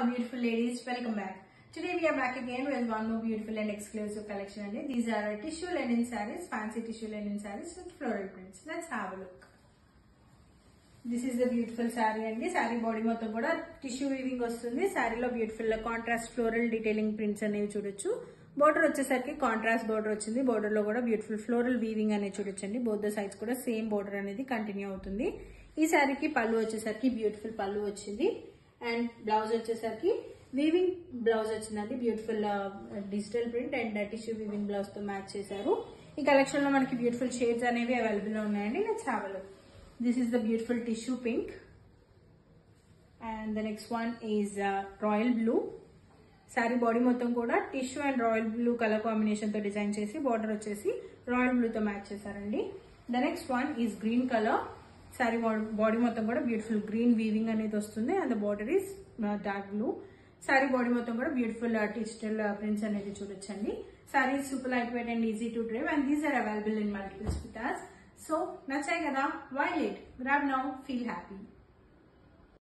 beautiful ladies, welcome back. Today we are back again with one more beautiful and exclusive collection. And these are our tissue linen sarees, fancy tissue linen sarees with floral prints. Let's have a look. This is the beautiful sari అండి sari body మొత్తం కూడా tissue weaving వస్తుంది శారీలో beautiful contrast floral detailing prints అనేవి చూడొచ్చు border వచ్చేసరికి contrast border వచ్చింది border లో కూడా బ్యూటిఫుల్ ఫ్లోరల్ వీవింగ్ అనేది చూడొచ్చండి బోత్ ద సైడ్స్ కూడా సేమ్ బోర్డర్ అనేది కంటిన్యూ అవుతుంది ఈ శారీకి పళ్ళు వచ్చేసరికి బ్యూటిఫుల్ పళ్ళు వచ్చింది అండ్ బ్లౌజ్ వచ్చేసరికి వీవింగ్ బ్లౌజ్ వచ్చిందండి beautiful digital print and tissue weaving blouse తో మ్యాచ్ చేశారు ఈ కలెక్షన్ లో మనకి బ్యూటిఫుల్ షేడ్స్ అనేవి అవైలబుల్ లో ఉన్నాయండి let's have look this is the beautiful tissue pink and the next one is royal blue sari body మొత్తం కూడా tissue and royal blue colour combination తో డిజైన్ చేసి బార్డర్ వచ్చేసి రాయల్ బ్లూ తో మ్యాచ్ చేశారండి the next one is green colour sari body మొత్తం కూడా beautiful green weaving అనేది వస్తుంది and the border is dark blue sari body మొత్తం కూడా బ్యూటిఫుల్ డిజిటల్ ప్రింట్స్ అనేది చూడొచ్చండి sari super light weight and easy to drive and these are available in multiple స్పిటాస్ so నచ్చాయి కదా why late grab now feel happy